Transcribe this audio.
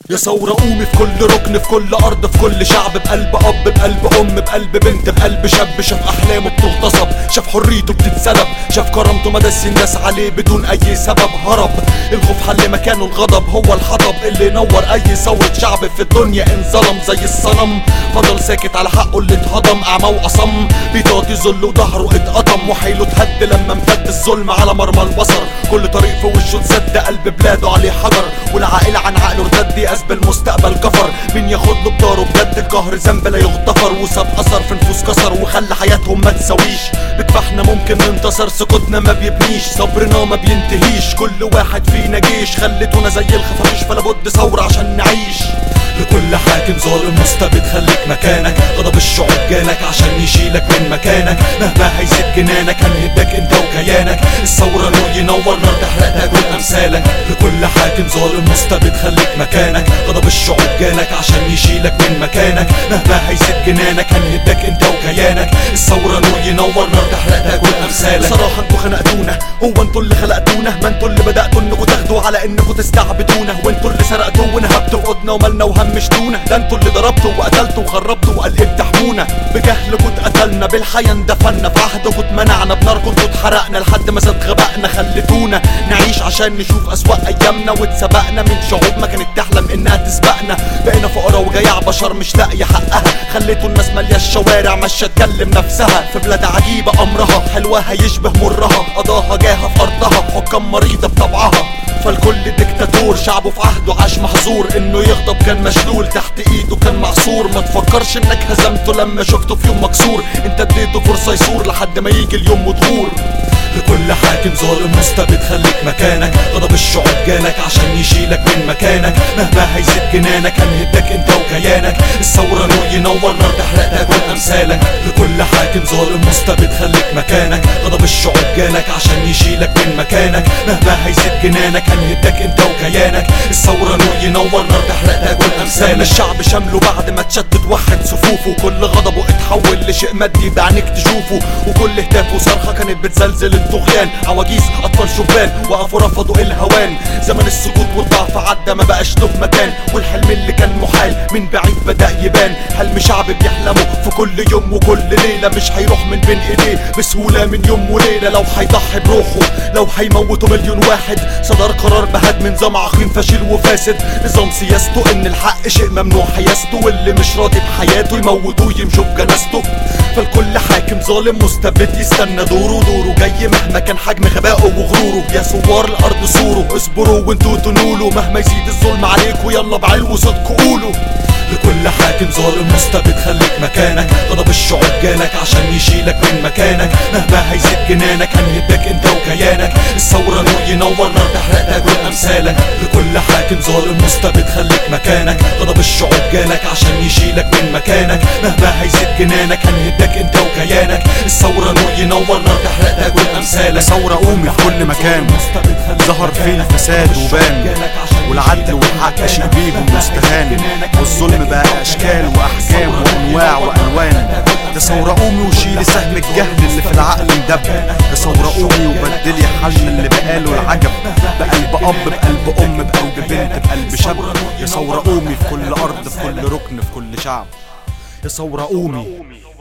يا ثورة قومي في كل ركن في كل أرض في كل شعب بقلب أب بقلب أم بقلب بنت بقلب شاب شاف أحلامه بتغتصب شاف حريته بتتسلب شاف كرامته مدس الناس عليه بدون أي سبب هرب الخوف حل مكانه الغضب هو الحطب اللي نور أي ثورة شعب في الدنيا انظلم زي الصنم فضل ساكت على حقه اللي اتهضم أعمى وأصم بيطاطي ذل وظهره اتقطم وحيله اتهد لما امتد الظلم على مرمى البصر كل طريق في وشه اتسد قلب بلاده عليه حجر والعائلة عن عقله ارتد يأسب المستقبل كفر مين ياخد له بداره بجد القهر ذنب لا يغتفر وساب اثر في نفوس كسر وخلى حياتهم ما تساويش بدفعنا ممكن ننتصر سكوتنا ما بيبنيش صبرنا ما بينتهيش كل واحد فينا جيش خليتونا زي الخفافيش فلا بد ثورة عشان نعيش لكل حاكم ظالم مستبد خليك مكانك غضب الشعوب جالك عشان يشيلك من مكانك مهما هيزيد جنانك هنهدك انت وكيانك الثورة نور ينور نار تحرق تاكل امثالك لكل حاكم ظالم مستبد خليك مكانك غضب الشعوب جالك عشان يشيلك من مكانك مهما هيزيد جنانك هنهدك انت وكيانك الثورة نور ينور نار تحرق تاكل امثالك صراحة انتوا خنقتونا هو انتوا اللي خلقتونا ما انتوا اللي بدأتوا انكوا تاخدوا على انكوا تستعبدونا وانتوا اللي سرقتوا ونهبتوا قدنا ومالنا وهمشتونا ده انتوا اللي ضربتوا وقتلتوا وخربتوا وقال تحمونا بجهلكوا اتقتلنا بالحياة اندفنا في عهدكوا اتمنعنا بناركوا انتوا اتحرقنا لحد ما زاد غبائنا خليتونا نعيش عشان نشوف اسوأ ايامنا واتسبقنا من شعوب ما كانت تحلم انها تسبقنا بقينا فقراء وجياع بشر مش لاقيه حقها خليتوا الناس ماليه الشوارع ماشيه تكلم نفسها في بلاد عجيبه امرها حلوها يشبه مرها قضاها جاها في ارضها حكام مريضه بطبعها فالكل ديكتاتور شعبه في عهده عاش محظور انه يغضب كان مشلول تحت ايده كان معصور ما تفكرش انك هزمته لما شفته في يوم مكسور انت اديته فرصه يصور لحد ما يجي اليوم وتغور لكل حاكم ظالم مستبد خليك مكانك غضب الشعوب جالك عشان يشيلك من مكانك مهما هيزيد جنانك هنهدك انت وكيانك الثورة نور ينور نار تحرق تاكل امثالك لكل حاكم ظالم مستبد خليك مكانك غضب الشعوب جالك عشان يشيلك من مكانك مهما هيزيد جنانك هنهدك انت وكيانك الثورة نور ينور نار تحرق تاكل امثالك الشعب شمله بعد ما تشتت وحد صفوفه كل غضبه اتحول لشيء مادي بعينيك تشوفه وكل هتاف وصرخة كانت بتزلزل الطغيان عواجيز اطفال شبان وقفوا رفضوا الهوان زمن السكوت والضعف عدى ما بقاش له مكان والحلم اللي كان محال من بعيد بدا يبان حلم شعب بيحلمه في كل يوم وكل ليله مش هيروح من بين ايديه بسهوله من يوم وليله لو هيضحي بروحه لو هيموتوا مليون واحد صدر قرار بهدم نظام عقيم فاشل وفاسد نظام سياسته ان الحق شيء ممنوع حياسته واللي مش راضي بحياته يموتوه يمشوا بجنازته فالكل حاكم ظالم مستبد يستنى دوره دوره جاي مهما كان حجم غبائه وغروره يا ثوار الارض صوروا اصبروا وانتوا تنولوا مهما يزيد الظلم عليكوا يلا بعلو صدق قولوا لكل حاكم ظالم مستبد خليك مكانك غضب الشعوب جالك عشان يشيلك من مكانك مهما هيزيد جنانك هنهدك انت وكيانك الثورة نور ينور نار تحرق تاكل امثالك لكل حاكم ظالم مستبد خليك مكانك غضب الشعوب جالك عشان يشيلك من مكانك مهما هيزيد جنانك هنهدك انت وكيانك الثورة نور ينور نار تحرق تاكل امثالك ثورة قومي في كل مكان ظهر فيه الفساد وبان والعدل والحق شيء بيهم مستهان والظلم بقى اشكال واحكام وانواع والوان ده ثورة قومي وشيلي سهم الجهل اللي في العقل مدب ده ثورة قومي وبدلي حل اللي بقاله العجب بقلب اب بقلب ام بقلب بنت بقلب شاب يا ثورة قومي في كل ارض في كل ركن في كل شعب يا ثورة قومي